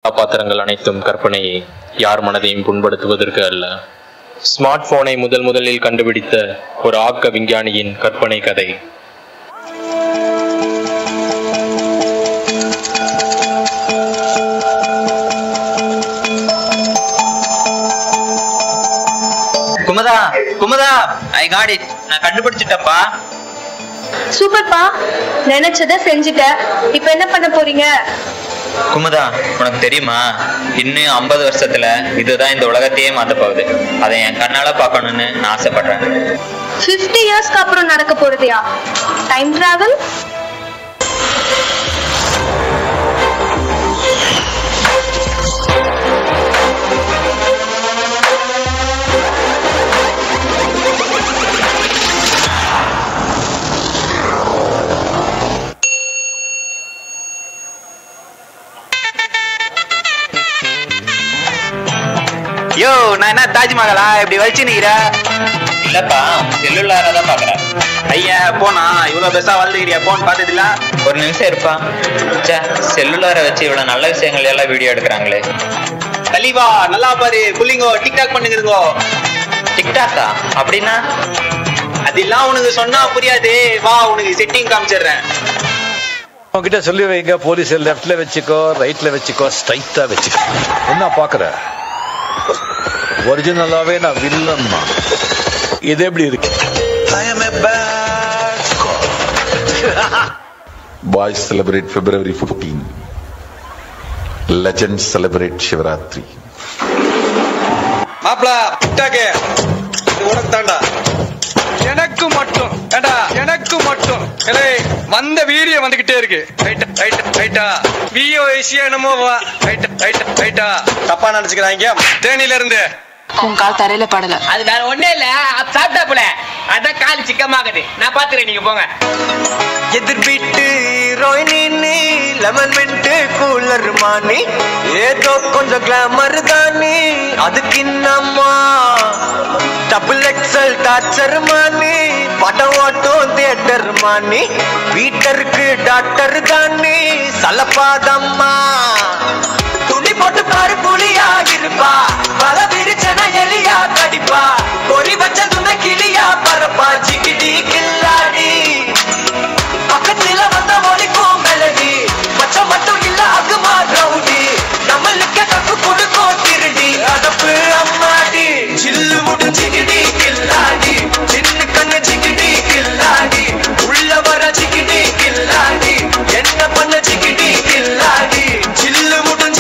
கதாபாத்திரங்கள் அனைத்தும் கற்பனையே யார் மனதையும் புண்படுத்துவதற்கு அல்ல ஸ்மார்ட் போனை முதல் முதலில் கண்டுபிடித்த ஒரு ஆக்க விஞ்ஞானியின் கற்பனை கதை Kumudha Kumudha I got it நான் கண்டுபிடிச்சிட்டப்பா சூப்பர்ப்பா நினைச்சத செஞ்சுட்ட இப்ப என்ன பண்ண போறீங்க குமுதா உனக்கு தெரியுமா இன்னும் ஐம்பது வருஷத்துல இதுதான் இந்த உலகத்தையே மாத்த போகுது அதை என் கண்ணால பார்க்கணும்னு நான் ஆசைப்படுறேன் 50 இயர்ஸ்க்கு அப்புறம் நடக்க போறதையா டைம் டிராவல் யோ நான் என்ன தாஜ்மஹாலா இப்படி வலிச்சு நிக்கிற இல்லப்பா செல்லுலாரா தான் பாக்குறேன் ஐயா போனா இவ்வளவு பெருசா வளர்ந்துக்கிறியா போன் பார்த்ததில்ல ஒரு நிமிஷம் இருப்பா ச்சே செல்லுலாரை வச்சு இவ்வளவு நல்ல விஷயங்கள் எல்லாம் வீடியோ எடுக்கிறாங்களே தலிவா நல்லா பாரு புள்ளிங்கோ டிக்டாக் பண்ணுங்கிறங்கோ டிக்டாக்கா அப்படின்னா அதெல்லாம் உனக்கு சொன்னா புரியாது வா உனக்கு செட்டிங் காமிச்சிடுறேன் உன்கிட்ட சொல்லி வைங்க போலீஸ் லெஃப்ட்ல வச்சுக்கோ ரைட்ல வச்சுக்கோ ஸ்ட்ரைட்டா வச்சுக்கோ என்ன பாக்குற ஒரிஜினலாவே நான் வில்லன்மா இது எப்படி இருக்கு Boys celebrate February 15. Legends celebrate Shivaratri. மாப்பிள டிக்டாக்கு இது உனக்கு தாண்டா எனக்கு மட்டும் ஏண்டா எனக்கு மட்டும் ஏலே வந்த வீடியோ வந்துகிட்டே இருக்கு ரைட் ரைட் ரைட்டா விஓ ஐசியா என்னமோ வா ரைட் ரைட் ரைட்டா தப்பா நினைச்சுக்கிறாங்க தேனில இருந்து உன் கால் தரையில படல அது வேற ஒண்ணே இல்ல அது சாப்பிட்டாப்புல அதான் கால் சிக்கமாகுது நான் பாத்துறேன் நீங்க போங்க எதிர் வீட்டு ஹீரோயினி லெமன் மின்ட் கூலர் மானி ஏதோ கொஞ்சம் கிளாமர் தானி அதுக்கு என்னம்மா டபுள் எக்ஸல் டார்ச்சர் மானி படம் ஓட்டும் தியேட்டர் மானி வீட்டருக்கு டாக்டர் தானி சலப்பாதம்மா துணி போட்டு பாரு புலியா இருப்பா பல விரிச்சன எலியா கடிப்பா பொறி வச்ச துணை கிளியா பரப்பா ஜிகிடி கில்லாடி பக்கத்துல வந்த ஒலிக்கும் மெலடி மச்சம் மட்டும் இல்ல அகுமா ரவுடி நம்மளுக்கு கப்பு கொடுக்கும் திருடி அடப்பு அம்மாடி சில்லு முடு ஜிகிடி கில்லாடி சின்ன கண்ணு ஜிகிடி கில்லாடி உள்ள வர ஜிகிடி கில்லாடி என்ன பண்ண ஜிகிடி கில்லாடி சில்லு முடு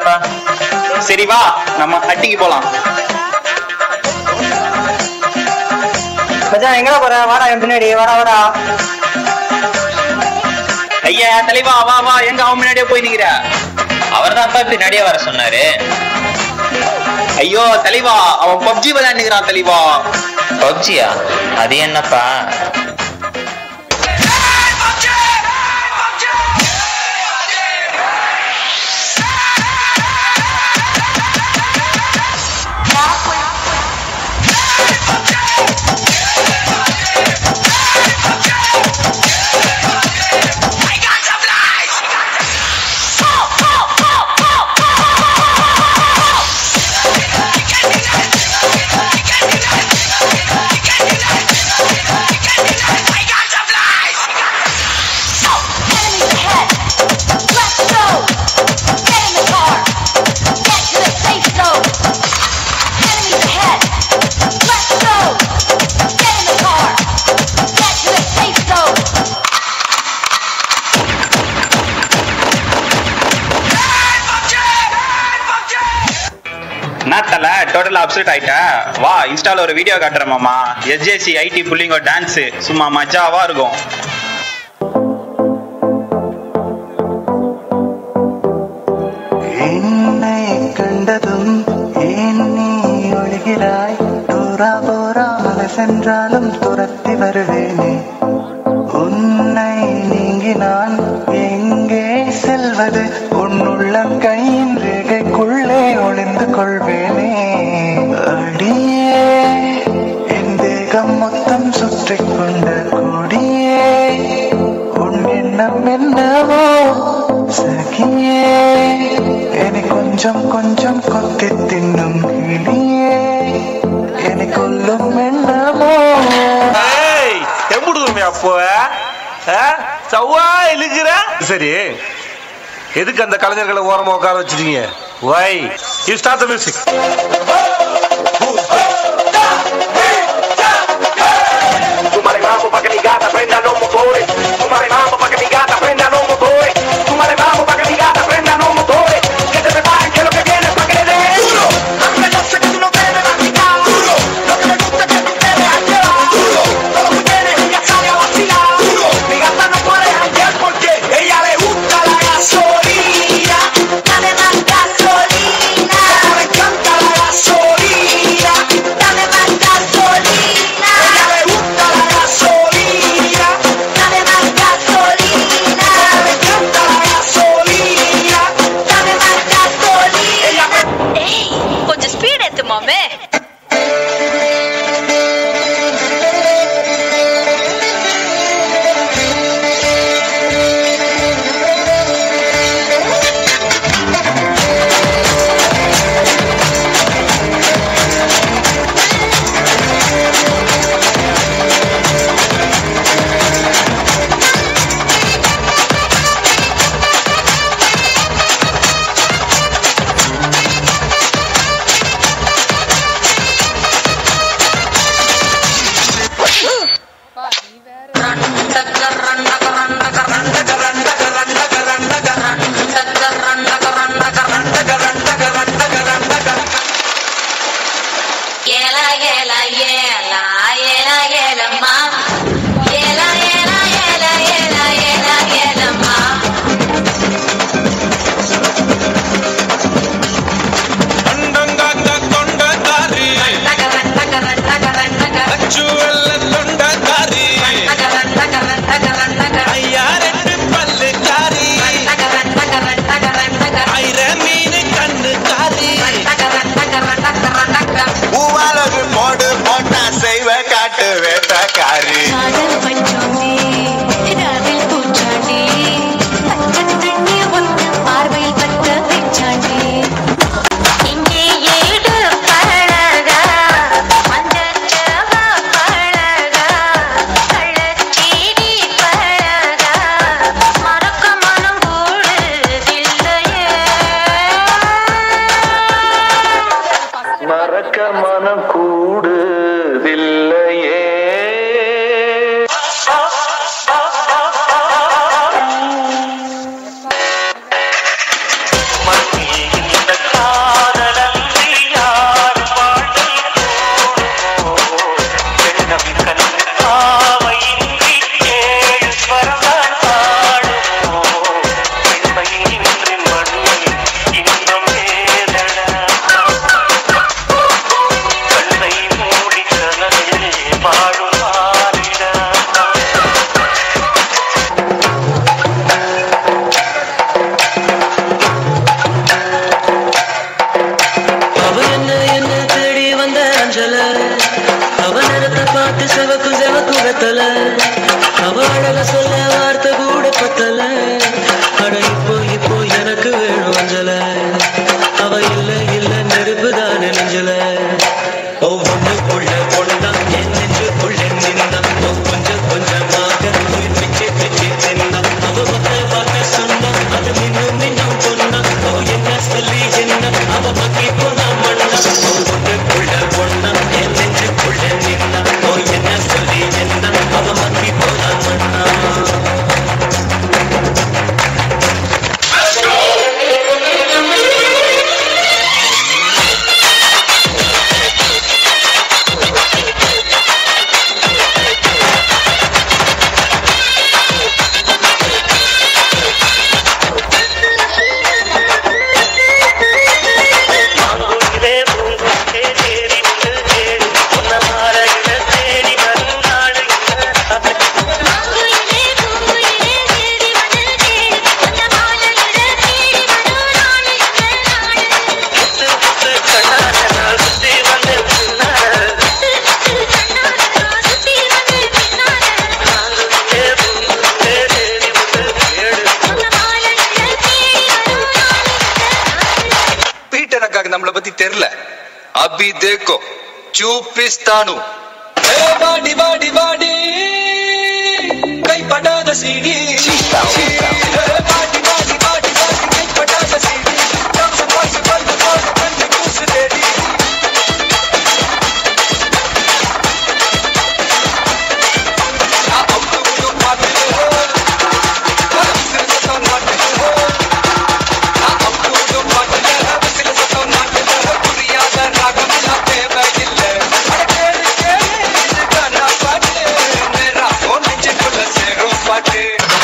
போறா சரி வா நம்ம அட்டிக்கு போலாம் மச்சான் எங்கடா போற வாடா என் பின்னாடி வாடா வாடா ஐயா தலைவா வா வா எங்க அவன் முன்னாடியே போய் நிக்கிற அவர் தான்ப்பா பின்னாடியே வர சொன்னாரு ஐயோ தலைவா அவன் பப்ஜி விளையாண்டுக்கிறான் தலைவா பப்ஜியா அது என்னப்பா என்ன தல டோட்டல் அப்செட் ஆயிட்ட வா இன்ஸ்டால ஒரு வீடியோ காட்டுறேன் மாமா எஸ்ஜேசி ஐடி புள்ளிங்கோ டான்ஸ் சும்மா மஜாவா இருக்கும் என்னை கண்டதும் ஏன் நீ ஒழுகிறாய் தூரா போராமல் சென்றாலும் துரத்தி வருவேனே உன்னை நீங்கினான் எங்கே செல்வது உன்னுள்ளம் கையின் ரேகைக்குள்ளே ஒளிந்து கொள்வேனே அடியே என் தேகம் மொத்தம் சுற்றிக் கொண்ட கொடியே உன் எண்ணம் என்னவோ சகியே என்னை கொஞ்சம் கொஞ்சம் கொத்தி தின்னும் கிளியே என்னை கொல்லும் என்னமோ எம்பிடுவோமே அப்போ ஆ? சவ்வா இழுக்கிற சரி எதுக்கு அந்த கலைஞர்களை ஓரமா உட்கார வச்சிருக்கீங்க why you start the music Súmale mambo pa' que mi gata prenda los motores. Súmale mambo pa' que mi gata prenda los motores. Súmale mambo pa' que mi gata prenda los motores. Que se preparen que lo que viene es pa' que le den duro. Aunque yo sé que tú no debes masticar. Duro. Lo que me gusta es que tú te dejas llevar. Duro. Todo lo que tienes ella sale a vacilar. Duro. Mi gata no puede janguear porque ella le gusta la gasolina. Dame más gasolina. Le encanta la gasolina. Dame más gasolina. Ella le gusta la gasolina. Dame más gasolina. Le encanta la gasolina. Dame más gasolina. Ella me ஏய் கொஞ்சம் speed ஏத்து மாமே ஏல ஏல ஏல ஏல ஏலம்மா ஏல ஏல ஏல ஏல ஏல ஏலம்மா பூவாலகு போடு போட்டா செய்வ காட்டு வேட்டக்காரி காதல் பச்சோந்தி ராவில் பூச்சாண்டி பச்சை தண்ணி ஒன்று பார்வையில் பட்ட வெச்சாண்டி இங்கே ஏடு பழகா மஞ்சச்சவ பழகா கள்ளச்சீடி பழகா மறக்க மனம் கூடுதில்லையே மறக்க மனம் கூடுதில்லையே மத்தியில் சொல்ல வார்த்தை கூட பத்தல அட இப்போ இப்போ எனக்கு வேணும் அஞ்சல அவ இல்ல இல்ல நெருப்பு தானே நெஞ்சல ஒவ்வொன்றுக்குள்ள பொண்ணுதான் என் நெஞ்சுக்குள்ள நின்றான் ஓ கொஞ்சம் கொஞ்சமாக உயிர் பிச்சு பிச்சு தின்னான் அவ மத்த பார்க்க சொன்னா அது மின்னும் மின்னும் பொண்ணா ஓ என்ன சொல்லி என்ன அவ மக்கி போனா மண்ணா ஒவ்வொன்றுக்குள்ள பொண்ணா என் நெஞ்சுக்குள்ள நின்றான் ஓ என்ன சொல்லி என்ன அவ மக்கி போனா மண்ணா பீட்டர் அக்காக்கு நம்மள பத்தி தெரியல அபி தேக்கோ சூப்பிஸ்தானு வாடி வாடி வாடி கைப்படாத சீடி வாடி வாடி வாடி வாடி கைப்படாத சீடி டான்ஸ் பாய்ஸ் பல்ல போல கண்டு கூசு தேடி பாட்டு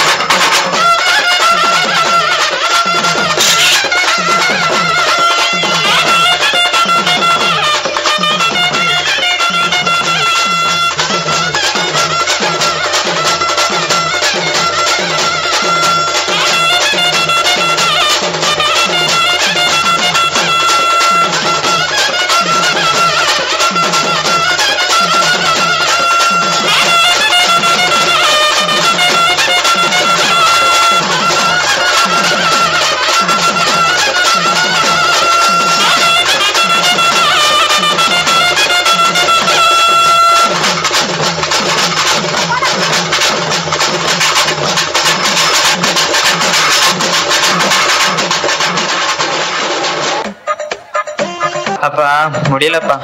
அப்பா முடியலப்பா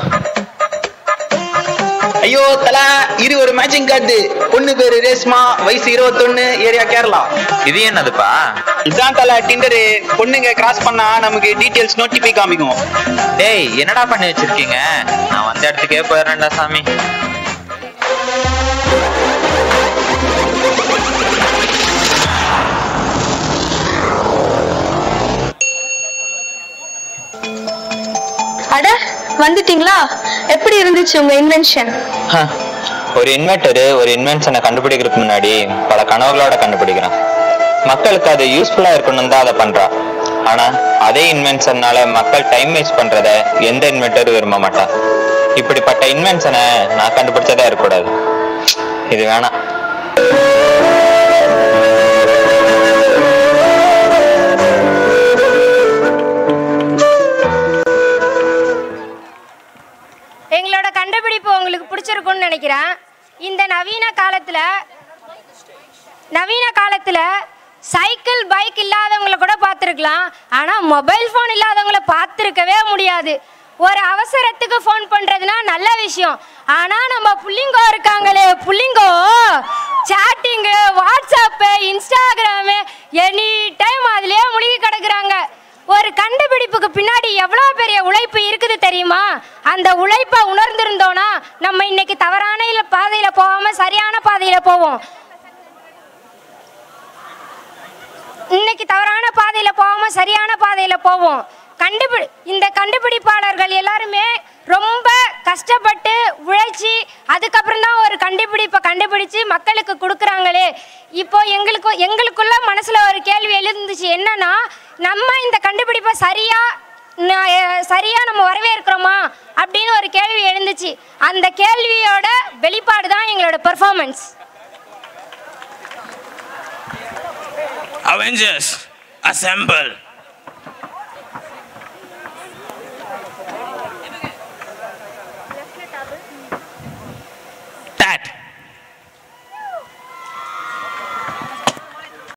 ஐயோ தல இது ஒரு மேட்சிங் கார்டு பொண்ணு பேரு ரேஷ்மா வயசு இருபத்தொன்னு ஏரியா கேரளா இது என்னதுப்பா இதான் தல டிண்டரு பொண்ணுங்க கிராஸ் பண்ணா நமக்கு டீடைல்ஸ் நோட்டிஃபை காமிக்கும் டேய் என்னடா பண்ணி வச்சிருக்கீங்க நான் வந்த இடத்துக்கே போயிடுறேன்டா சாமி அட வந்துட்டீங்களா எப்படி இருந்துச்சு உங்க இன்வென்ஷன் ஹ, ஒரு இன்வெர்டரு ஒரு இன்வென்ஷனை கண்டுபிடிக்கிறதுக்கு முன்னாடி பல கனவுகளோட கண்டுபிடிக்கிறான் மக்களுக்கு அது யூஸ்ஃபுல்லா இருக்கணும் தான் அதை பண்றா ஆனா அதே இன்வென்ஷன்னால மக்கள் டைம் வேஸ்ட் பண்றத எந்த இன்வெர்டரும் விரும்ப மாட்டான் இப்படிப்பட்ட இன்வென்ஷனை நான் கண்டுபிடிச்சதா இருக்கக்கூடாது இது வேணாம் எங்களோட கண்டுபிடிப்பு உங்களுக்கு பிடிச்சிருக்கும்னு நினைக்கிறேன் இந்த நவீன காலத்துல நவீன காலத்துல சைக்கிள் பைக் இல்லாதவங்கள கூட பார்த்துருக்கலாம் ஆனால் மொபைல் ஃபோன் இல்லாதவங்கள பார்த்துருக்கவே முடியாது ஒரு அவசரத்துக்கு ஃபோன் பண்ணுறதுனா நல்ல விஷயம் ஆனால் நம்ம புள்ளிங்கோ இருக்காங்களே புள்ளிங்கோ chatting WhatsApp Instagram any time அதுலேயே முழுகி கிடக்குறாங்க ஒரு கண்டுபிடிப்புக்கு பின்னாடி எவ்வளோ பெரிய உழைப்பு இருக்குது தெரியுமா அந்த உழைப்பை உணர்ந்திருந்தோன்னா நம்ம இன்னைக்கு தவறான இல்ல பாதையில் போகாமல் சரியான பாதையில் போவோம் இன்னைக்கு தவறான பாதையில போகாம சரியான பாதையில போவோம் கண்டுபிடி இந்த கண்டுபிடிப்பாளர்கள் எல்லாருமே ரொம்ப கஷ்டப்பட்டு உழைச்சி அதுக்கப்புறம் தான் ஒரு கண்டுபிடிப்பை கண்டுபிடிச்சு மக்களுக்கு கொடுக்குறாங்களே இப்போ எங்களுக்கு எங்களுக்குள்ள மனசுல ஒரு கேள்வி எழுந்துச்சு என்னன்னா நம்ம இந்த கண்டுபிடிப்பை சரியா ந- அஹ் சரியா நம்ம வரவேற்கிறோமா அப்படின்னு ஒரு கேள்வி எழுந்துச்சு அந்த கேள்வியோட வெளிப்பாடு தான் எங்களோட பெர்ஃபார்மன்ஸ் Avengers, assemble.